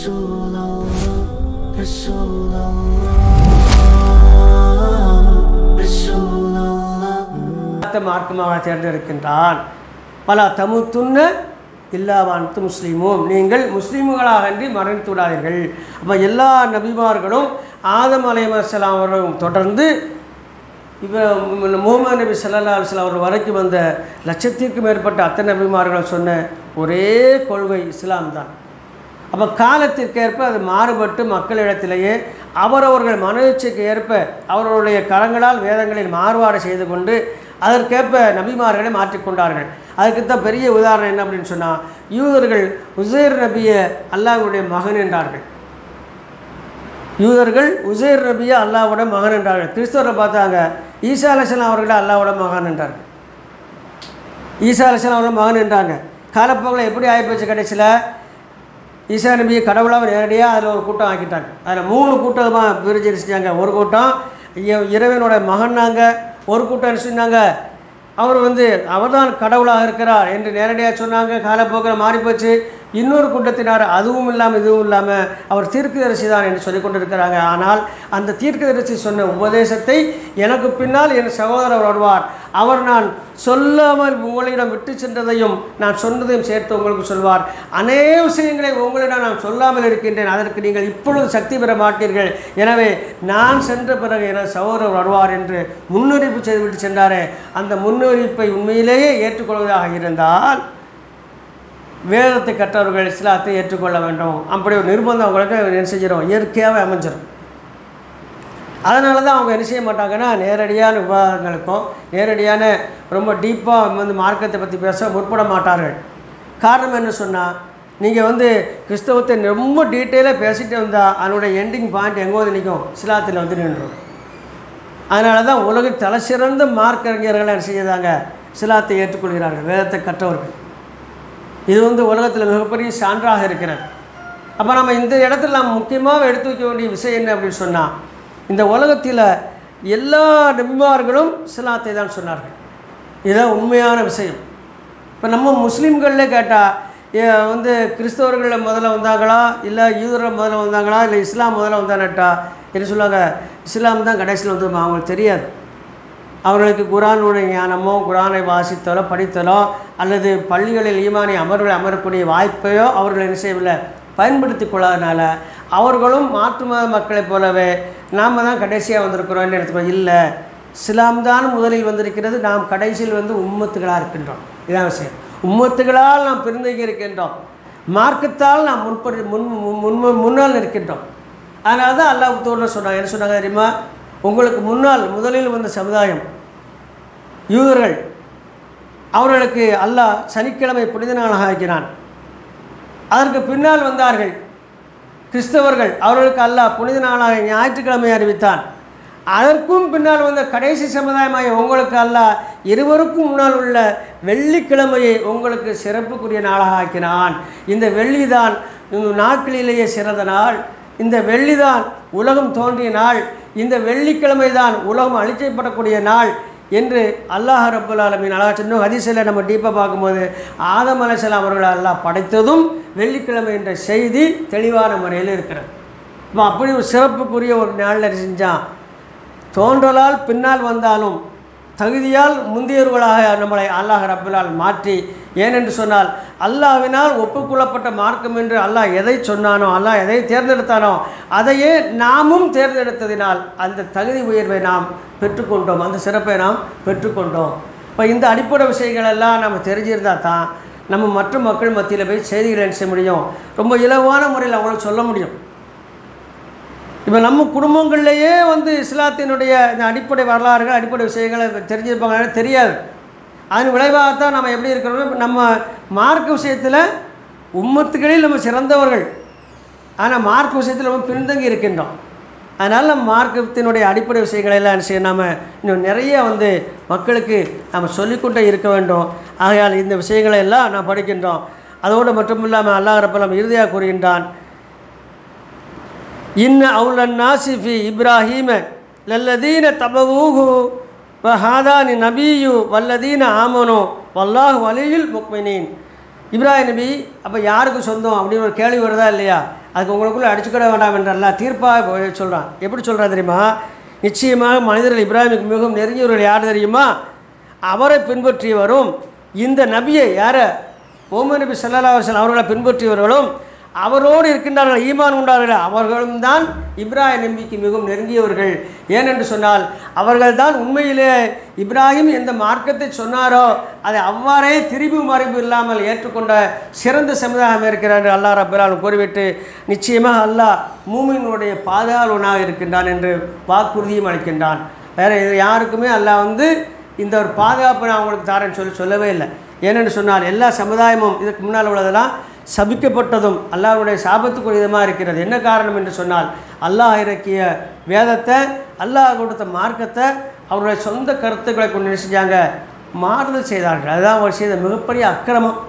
رسول الله رسول الله رسول الله மார்க்க மார்க்கமாக தேர்ந்தெடுக்கின்றான் பல தமுத்துன்ன இல்லாவான்த்து முஸ்லீமும் நீங்கள் முஸ்லீம்களாக அன்றி மரணித்து விடாதீர்கள் அப்போ எல்லா நபிமார்களும் ஆதம் அலையமசலாம் அவர்களும் தொடர்ந்து இப்போ முகமது நபி சல்லா அலுவலாம் அவர் வரைக்கும் வந்த லட்சத்திற்கும் மேற்பட்ட அத்தனை நபிமார்களும் சொன்ன ஒரே கொள்கை இஸ்லாம் தான் அப்போ காலத்திற்கேற்ப அது மாறுபட்டு மக்களிடத்திலேயே அவரவர்கள் மனோச்சைக்கு ஏற்ப அவர்களுடைய கரங்களால் வேதங்களில் மாறுபாடு செய்து கொண்டு அதற்கேற்ப நபிமார்களை மாற்றிக்கொண்டார்கள் அதுக்கு தான் பெரிய உதாரணம் என்ன அப்படின்னு சொன்னால் யூதர்கள் உசேர் நபியை அல்லாஹ்வுடைய மகன் என்றார்கள் யூதர்கள் உசேர் நபியை அல்லாஹ்வோட மகன் என்றார்கள் கிறிஸ்தவரை பார்த்தாங்க ஈசா அலசலாம் அவர்களை அல்லாஹ்வோட மகன் என்றார்கள் ஈசா அலசலாம் அவர்கள் மகன் என்றாங்க காலப்போக்கில் எப்படி ஆகிப்போச்சு கடைசியில் ஈசா நபியை கடவுளாக நேரடியாக அதில் ஒரு கூட்டம் ஆக்கிட்டாங்க அதில் மூணு கூட்டமாக பிரிஞ்சு செஞ்சாங்க ஒரு கூட்டம் இ- இறைவனோட மகன்னாங்க ஒரு கூட்டம் என்ன செஞ்சாங்க அவர் வந்து அவர்தான் கடவுளாக இருக்கிறார் என்று நேரடியாக சொன்னாங்க காலப்போக்கில் மாறிப்போச்சு இன்னொரு கூட்டத்தினார் அதுவும் இல்லாமல் இதுவும் இல்லாமல் அவர் தீர்க்கதரிசி தான் என்று சொல்லிக் கொண்டிருக்கிறாங்க ஆனால் அந்த தீர்க்கதரிசி சொன்ன உபதேசத்தை எனக்கு பின்னால் என் சகோதரர் வருவார் அவர் நான் சொல்லாமல் உங்களிடம் விட்டு சென்றதையும் நான் சொன்னதையும் சேர்த்து உங்களுக்கு சொல்வார் அநேக விஷயங்களை உங்களிடம் நான் சொல்லாமல் இருக்கின்றேன் அதற்கு நீங்கள் இப்பொழுது சக்தி பெற மாட்டீர்கள் எனவே நான் சென்ற பிறகு எனது சகோதரர் வருவார் என்று முன்னறிவிப்பு செய்துவிட்டு சென்றாரே அந்த முன்னறிவிப்பை உண்மையிலேயே ஏற்றுக்கொள்வதாக இருந்தால் வேதத்தை கற்றவர்கள் இஸ்லாத்தை ஏற்றுக்கொள்ள வேண்டும் அப்படி ஒரு நிர்பந்தம் அவங்களுக்கு என்ன செஞ்சிடும் இயற்கையாகவே அமைஞ்சிடும் அதனால தான் அவங்க என்ன செய்ய மாட்டாங்கன்னா நேரடியான விவாதங்களுக்கும் நேரடியான ரொம்ப டீப்பாக வந்து மார்க்கத்தை பற்றி பேச முற்பட மாட்டார்கள் காரணம் என்ன சொன்னால் நீங்கள் வந்து கிறிஸ்தவத்தை ரொம்ப டீட்டெயிலாக பேசிட்டு வந்தால் அதனுடைய எண்டிங் பாயிண்ட் எங்கே வந்து நிற்கும் இஸ்லாத்தில் வந்து நின்றுடும் அதனால தான் உலகின் தலை சிறந்த மார்க் அறிஞர்கள் என்ன செய்தாங்க இஸ்லாத்தை ஏற்றுக்கொள்கிறார்கள் வேதத்தை கற்றவர்கள் இது வந்து உலகத்தில் மிகப்பெரிய சான்றாக இருக்கிறது அப்போ நம்ம இந்த இடத்துல நம்ம முக்கியமாக எடுத்து வைக்க வேண்டிய விஷயம் என்ன அப்படின்னு சொன்னால் இந்த உலகத்தில் எல்லா நபிமார்களும் இஸ்லாத்தை தான் சொன்னார்கள் இதுதான் உண்மையான விஷயம் இப்போ நம்ம முஸ்லீம்களில் கேட்டால் வந்து கிறிஸ்தவர்கள் முதல்ல வந்தாங்களா இல்லை யூதர்கள் முதல்ல வந்தாங்களா இல்லை இஸ்லாம் முதல்ல வந்தானட்டா என்ன சொல்லுவாங்க இஸ்லாம் தான் கடைசியில் வந்து அவங்களுக்கு தெரியாது அவர்களுக்கு குரானுடைய ஞானமோ குரானை வாசித்தலோ படித்தலோ அல்லது பள்ளிகளில் ஈமானி அமர்வில் அமரக்கூடிய வாய்ப்பையோ அவர்கள் என்ன செய்யவில்லை பயன்படுத்தி கொள்ளாதனால அவர்களும் மாற்று மத மக்களைப் போலவே நாம் தான் கடைசியாக வந்திருக்கிறோம்னு எடுத்துக்கோ இல்லை இஸ்லாம் தான் முதலில் வந்திருக்கிறது நாம் கடைசியில் வந்து உம்மத்துகளாக இருக்கின்றோம் இதான் விஷயம் உம்மத்துகளால் நாம் பிரிந்தகி இருக்கின்றோம் மார்க்கத்தால் நாம் முன்படி முன் முன் முன்னால் இருக்கின்றோம் அதனால தான் அல்லாஹ் தோல்ல சொன்னாங்க என்ன சொன்னாங்க தெரியுமா உங்களுக்கு முன்னால் முதலில் வந்த சமுதாயம் யூதர்கள் அவர்களுக்கு அல்லாஹ் சனிக்கிழமை புனித நாளாக ஆக்கினான் அதற்கு பின்னால் வந்தார்கள் கிறிஸ்தவர்கள் அவர்களுக்கு அல்லாஹ் புனித நாளாக ஞாயிற்றுக்கிழமை அறிவித்தான் அதற்கும் பின்னால் வந்த கடைசி சமுதாயமாய் உங்களுக்கு அல்லாஹ் இருவருக்கும் முன்னால் உள்ள வெள்ளிக்கிழமையை உங்களுக்கு சிறப்புக்குரிய நாளாக ஆக்கினான் இந்த வெள்ளி தான் இந்த நாட்களிலேயே சிறந்த நாள் இந்த வெள்ளி தான் உலகம் தோன்றிய நாள் இந்த வெள்ளிக்கிழமை தான் உலகம் அழிக்கப்படக்கூடிய நாள் என்று அல்லாஹ் ரப்புல் ஆலமீன் அல்லாஹ் சின்ன ஹதீஸில் நம்ம டீப்பாக பார்க்கும்போது ஆதம் அலைசலாம் அவர்களை அல்லாஹ் படைத்ததும் வெள்ளிக்கிழமை என்ற செய்தி தெளிவான முறையில் இருக்கிறது இப்போ அப்படி ஒரு சிறப்புக்குரிய ஒரு நாளில் செஞ்சான் தோன்றலால் பின்னால் வந்தாலும் தகுதியால் முந்தியவர்களாக நம்மளை அல்லாஹ் ரப்புலால் மாற்றி ஏனென்று சொன்னால் அல்லாஹ்வினால் ஒப்புக்கொள்ளப்பட்ட மார்க்கம் என்று அல்லாஹ் எதை சொன்னானோ அல்லாஹ் எதை தேர்ந்தெடுத்தானோ அதையே நாமும் தேர்ந்தெடுத்ததினால் அந்த தகுதி உயர்வை நாம் பெற்றுக்கொண்டோம் அந்த சிறப்பை நாம் பெற்றுக்கொண்டோம் இப்போ இந்த அடிப்படை விஷயங்கள் எல்லாம் நம்ம தெரிஞ்சிருந்தா தான் நம்ம மற்ற மக்கள் மத்தியில் போய் செய்திகளை என்ன செய்ய முடியும் ரொம்ப இலவான முறையில் அவங்களுக்கு சொல்ல முடியும் இப்போ நம்ம குடும்பங்கள்லேயே வந்து இஸ்லாத்தினுடைய இந்த அடிப்படை வரலாறுகள் அடிப்படை விஷயங்களை தெரிஞ்சிருப்பாங்க தெரியாது அதன் விளைவாகத்தான் நம்ம எப்படி இருக்கிறோம் நம்ம மார்க்க விஷயத்தில் உம்மத்துகளில் நம்ம சிறந்தவர்கள் ஆனால் மார்க்க விஷயத்தில் நம்ம பின்தங்கி இருக்கின்றோம் அதனால் நம்ம மார்க்கத்தினுடைய அடிப்படை விஷயங்களை எல்லாம் என்ன செய்ய நாம் இன்னும் நிறைய வந்து மக்களுக்கு நம்ம சொல்லிக்கொண்டே இருக்க வேண்டும் ஆகையால் இந்த விஷயங்களை எல்லாம் நாம் படிக்கின்றோம் அதோடு மட்டும் இல்லாமல் அல்லாஹ் ரப்பலம் இறுதியாக கூறுகின்றான் இன்ன அவுலன் நாசிஃபி இப்ராஹீம லல்லதீன தபவூஹு வஹாதானி நபியு வல்லதீன ஆமனோ வல்லாஹ் வலியில் முக்மினீன் இப்ராஹிம் நபி அப்போ யாருக்கு சொந்தம் அப்படின்னு ஒரு கேள்வி வருதா இல்லையா அதுக்கு உங்களுக்குள்ளே அடிச்சுக்கிட வேண்டாம் என்றல்ல தீர்ப்பாக சொல்கிறான் எப்படி சொல்கிறான் தெரியுமா நிச்சயமாக மனிதர்கள் இப்ராஹிமுக்கு மிகவும் நெருங்கியவர்கள் யார் தெரியுமா அவரை பின்பற்றி வரும் இந்த நபியை யாரை ஓமன் நபி சல்லா அலுவலம் அவர்களை பின்பற்றியவர்களும் அவரோடு இருக்கின்றார்கள் ஈமான் உண்டார்கள் அவர்களும் தான் இப்ராஹிம் நம்பிக்கு மிகவும் நெருங்கியவர்கள் ஏனென்று சொன்னால் அவர்கள்தான் உண்மையிலே இப்ராஹிம் எந்த மார்க்கத்தை சொன்னாரோ அதை அவ்வாறே திரிபு மறைவு இல்லாமல் ஏற்றுக்கொண்ட சிறந்த சமுதாயம் இருக்கிறார் அல்லாஹ் ரபுல்லால் கூறிவிட்டு நிச்சயமாக அல்லாஹ் மூமினுடைய பாதுகாவலனாக இருக்கின்றான் என்று வாக்குறுதியும் அளிக்கின்றான் வேறு இது யாருக்குமே அல்லாஹ் வந்து இந்த ஒரு பாதுகாப்பு நான் உங்களுக்கு தாரேன்னு சொல்லி சொல்லவே இல்லை ஏனென்று சொன்னால் எல்லா சமுதாயமும் இதுக்கு முன்னால் உள்ளதெல்லாம் சபிக்கப்பட்டதும் அல்லாஹ்வுடைய சாபத்துக்கு விதமாக இருக்கிறது என்ன காரணம் என்று சொன்னால் அல்லாஹ் இறக்கிய வேதத்தை அல்லாஹ் கொடுத்த மார்க்கத்தை அவருடைய சொந்த கருத்துக்களை கொண்டு என்ன செஞ்சாங்க மாறுதல் செய்தார்கள் அதுதான் அவர் செய்த மிகப்பெரிய அக்கிரமம்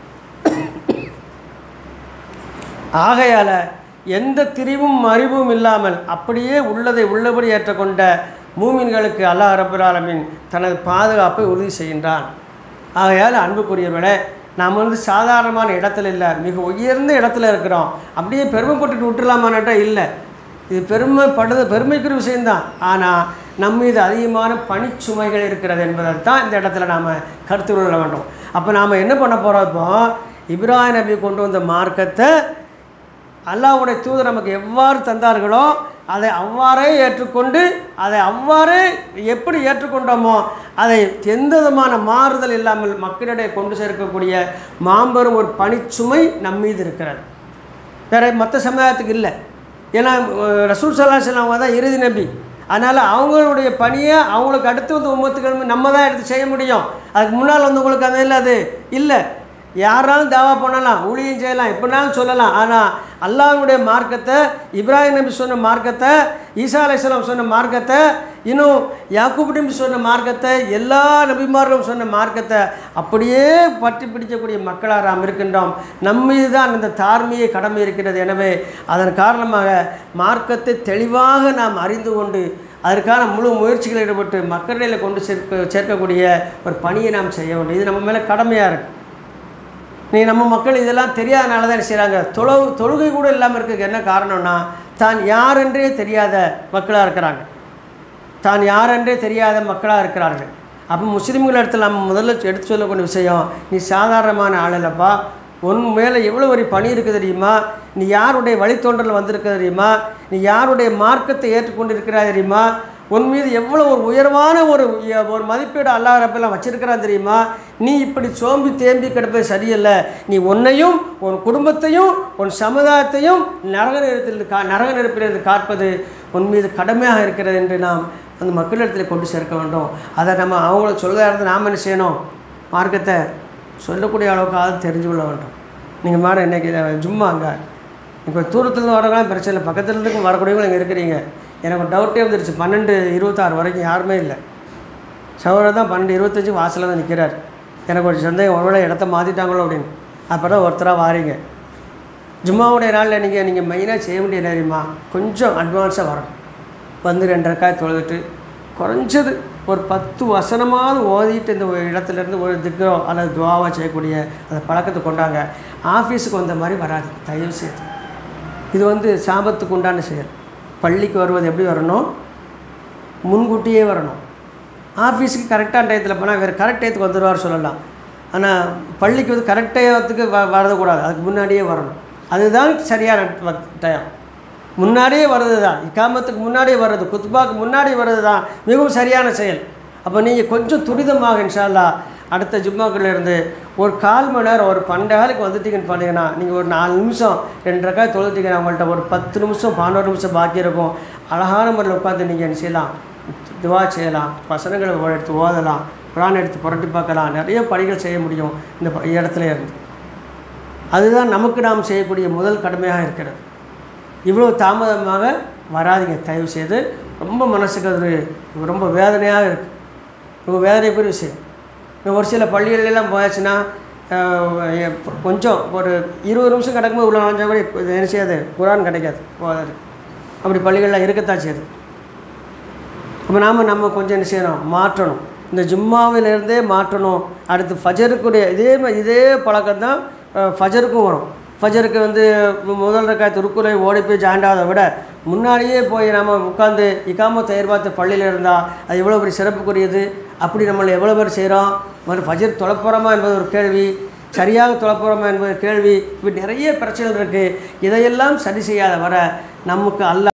ஆகையால் எந்த திரிவும் அறிவும் இல்லாமல் அப்படியே உள்ளதை உள்ளபடி ஏற்றுக்கொண்ட மூமின்களுக்கு அல்லாஹ் ரபுல் ஆலமீன் தனது பாதுகாப்பை உறுதி செய்கின்றான் ஆகையால் அன்புக்குரியவர்களே நாம் வந்து சாதாரணமான இடத்துல இல்லை மிக உயர்ந்த இடத்துல இருக்கிறோம் அப்படியே பெருமைப்பட்டுட்டு விட்டுலாமான்ட்டா இல்லை இது பெருமைப்படுது பெருமைக்குரிய விஷயம்தான் ஆனால் நம்ம மீது அதிகமான பணிச்சுமைகள் இருக்கிறது என்பதை தான் இந்த இடத்துல நாம் கருத்து கொள்ள வேண்டும் அப்போ நாம் என்ன பண்ண போகிறோம் இப்போ இப்ராஹிம் நபி கொண்டு வந்த மார்க்கத்தை அல்லாஹ்வுடைய தூதர் நமக்கு எவ்வாறு தந்தார்களோ அதை அவ்வாறே ஏற்றுக்கொண்டு அதை அவ்வாறே எப்படி ஏற்றுக்கொண்டோமோ அதை எந்த விதமான மாறுதல் இல்லாமல் மக்களிடையே கொண்டு சேர்க்கக்கூடிய மாபெரும் ஒரு பணிச்சுமை நம் மீது இருக்கிறது வேறு மற்ற சமுதாயத்துக்கு இல்லை ஏன்னா அஹ், ரசூல் சல்லாஹ் அவங்க தான் இறுதி நபி அதனால் அவங்களுடைய பணியை அவங்களுக்கு அடுத்து வந்து உம்மத்துக்கள் நம்ம தான் எடுத்து செய்ய முடியும் அதுக்கு முன்னால் வந்தவங்களுக்கு அது இல்லை அது இல்லை யாராலும் தாவா பண்ணலாம் ஊழியம் செய்யலாம் எப்படினாலும் சொல்லலாம் ஆனால் அல்லாஹ்வுடைய மார்க்கத்தை இப்ராஹிம் நபி சொன்ன மார்க்கத்தை ஈசா அலைஹிஸ்ஸலாம் சொன்ன மார்க்கத்தை இன்னும் யாக்கூப் நபி சொன்ன மார்க்கத்தை எல்லா நபிமார்களும் சொன்ன மார்க்கத்தை அப்படியே பற்றி பிடிக்கக்கூடிய மக்களாக நாம் இருக்கின்றோம் நம் மீது தான் அந்த தார்மீக கடமை இருக்கிறது எனவே அதன் காரணமாக மார்க்கத்தை தெளிவாக நாம் அறிந்து கொண்டு அதற்கான முழு முயற்சிகளில் ஈடுபட்டு மக்களிடையில் கொண்டு சேர்க்க சேர்க்கக்கூடிய ஒரு பணியை நாம் செய்ய வேண்டும் இது நம்ம மேலே கடமையாக இருக்குது நீ நம்ம மக்கள் இதெல்லாம் தெரியாதனால தான் செய்கிறாங்க தொழு தொழுகை கூட இல்லாமல் இருக்கிறதுக்கு என்ன காரணம்னா தான் யாரென்றே தெரியாத மக்களாக இருக்கிறாங்க தான் யாரென்றே தெரியாத மக்களாக இருக்கிறார்கள் அப்போ முஸ்லீம்கள் இடத்துல நம்ம முதல்ல எடுத்து சொல்லக்கூடிய விஷயம் நீ சாதாரணமான ஆள் இல்லைப்பா உன் மேலே எவ்வளோ ஒரு பணி இருக்குது தெரியுமா நீ யாருடைய வழித்தோன்றல் வந்திருக்க தெரியுமா நீ யாருடைய மார்க்கத்தை ஏற்றுக்கொண்டு இருக்கிறாய் தெரியுமா உன் மீது எவ்வளோ ஒரு உயர்வான ஒரு உய- ஒரு மதிப்பீடு அல்லா ரப்பெல்லாம் வச்சிருக்கிறான் தெரியுமா நீ இப்படி சோம்பி தேம்பி கிடப்பது சரியில்லை நீ உன்னையும் உன் குடும்பத்தையும் உன் சமுதாயத்தையும் நரக நெருப்பில் கா நரக நெருப்பிலிருந்து காப்பது உன் மீது கடமையாக இருக்கிறது என்று நாம் அந்த மக்களிடத்தில் கொண்டு சேர்க்க வேண்டும் அதை நம்ம அவங்கள சொல்கிறதா இருந்து நாம் என்ன செய்யணும் மார்க்கத்தை சொல்லக்கூடிய அளவுக்காவது தெரிஞ்சு கொள்ள வேண்டும் நீங்கள் மேடம் இன்றைக்கி ஜும்மாங்க இப்போ தூரத்துலேருந்து வரவங்களாம் பிரச்சனை இல்லை பக்கத்துலேருந்து வரக்கூடியவங்க இங்கே இருக்கிறீங்க எனக்கு ஒரு டவுட்டே வந்துருச்சு பன்னெண்டு இருபத்தாறு வரைக்கும் யாருமே இல்லை சகோதரர் தான் பன்னெண்டு இருபத்தஞ்சி வாசலில் தான் நிற்கிறார் எனக்கு ஒரு சந்தேகம் ஒருவேளை இடத்த மாற்றிட்டாங்களோ அப்படின்னு அப்போ தான் ஒருத்தராக வாரீங்க ஜும்மாவுடைய நாளில் நீங்கள் நீங்கள் மெயினாக செய்ய வேண்டிய என்ன தெரியுமா கொஞ்சம் அட்வான்ஸாக வரணும் வந்து ரெண்டு ரக்காய் தொழுதுட்டு குறைஞ்சது ஒரு பத்து வசனமாவது ஓதிட்டு இந்த ஒரு இடத்துலேருந்து ஒரு திக்கோ அல்லது துவாவா செய்யக்கூடிய அந்த பழக்கத்தை கொண்டாங்க ஆஃபீஸுக்கு வந்த மாதிரி வராது தயவு செய்து இது வந்து சாபத்துக்கு உண்டான செயல் பள்ளிக்கு வருவது எப்படி வரணும் முன்கூட்டியே வரணும் ஆஃபீஸுக்கு கரெக்டான டயத்தில் போனால் வேறு கரெக்ட் டயத்துக்கு வந்துடுவார் சொல்லலாம் ஆனால் பள்ளிக்கு வந்து கரெக்ட் டயத்துக்கு வ வரக்கூடாது அதுக்கு முன்னாடியே வரணும் அதுதான் சரியான வக்- டயம் முன்னாடியே வர்றது தான் இக்காமத்துக்கு முன்னாடியே வர்றது குத்பாக்கு முன்னாடி வர்றது தான் மிகவும் சரியான செயல் அப்போ நீங்கள் கொஞ்சம் துரிதமாக இன்ஷா அல்லாஹ் அடுத்த ஜும்மாக்குள்ள இருந்து ஒரு கால் மணி நேரம் ஒரு பன்னெண்டு காலுக்கு வந்துட்டீங்கன்னு பார்த்தீங்கன்னா நீங்கள் ஒரு நாலு நிமிஷம் ரெண்டு ரக்காய் தொழுத்தீங்கன்னா உங்கள்கிட்ட ஒரு பத்து நிமிஷம் பதினோரு நிமிஷம் பாக்கி இருக்கும் அழகான முறையில் உட்காந்து நீங்கள் என்ன செய்யலாம் துவா செய்யலாம் வசனங்களை எடுத்து ஓதலாம் குரான் எடுத்து புரட்டி பார்க்கலாம் நிறைய பணிகள் செய்ய முடியும் இந்த ப- இடத்துல இருந்து அதுதான் நமக்கு நாம் செய்யக்கூடிய முதல் கடமையாக இருக்கிறது இவ்வளோ தாமதமாக வராதீங்க தயவு செய்து ரொம்ப மனசுக்கு அது ரொம்ப வேதனையாக இருக்குது ரொம்ப வேதனைக்குரிய விஷயம் இன்னும் ஒரு சில பள்ளிகள்லாம் போயாச்சுன்னா ஆஹ், எ- கொஞ்சம் ஒரு இருபது நிமிஷம் கிடக்கும்போது உள்ள நுழைஞ்சா கூட இப்ப இது என்ன செய்யாது குரான் கிடைக்காது போதாது அப்படி பள்ளிகள்லாம் இருக்கத்தான் செய்யுது அப்போ நாம் நம்ம கொஞ்சம் என்ன செய்யணும் மாற்றணும் இந்த ஜும்மாவிலிருந்தே மாற்றணும் அடுத்து ஃபஜருக்குடைய இதே ம- இதே பழக்கம் தான் ஃபஜருக்கும் வரும் ஃபஜருக்கு வந்து மு- முதல் ரக்காயத்து ருக்குலை ஓடி போய் ஜாண்டாவதை விட முன்னாடியே போய் நம்ம உட்காந்து இக்காம எதிர்பார்த்து பள்ளியில் இருந்தால் அது எவ்வளோ பெரிய சிறப்புக்குரியது அப்படி நம்மளை எவ்வளோ பேர் செய்கிறோம் மறு ஃபஜர் தொலைப்போகிறோமா என்பது ஒரு கேள்வி சரியாக தொலைப்போகிறோமா என்பது கேள்வி இப்படி நிறைய பிரச்சனைகள் இருக்குது இதையெல்லாம் சரி செய்யாத வர நமக்கு அல்ல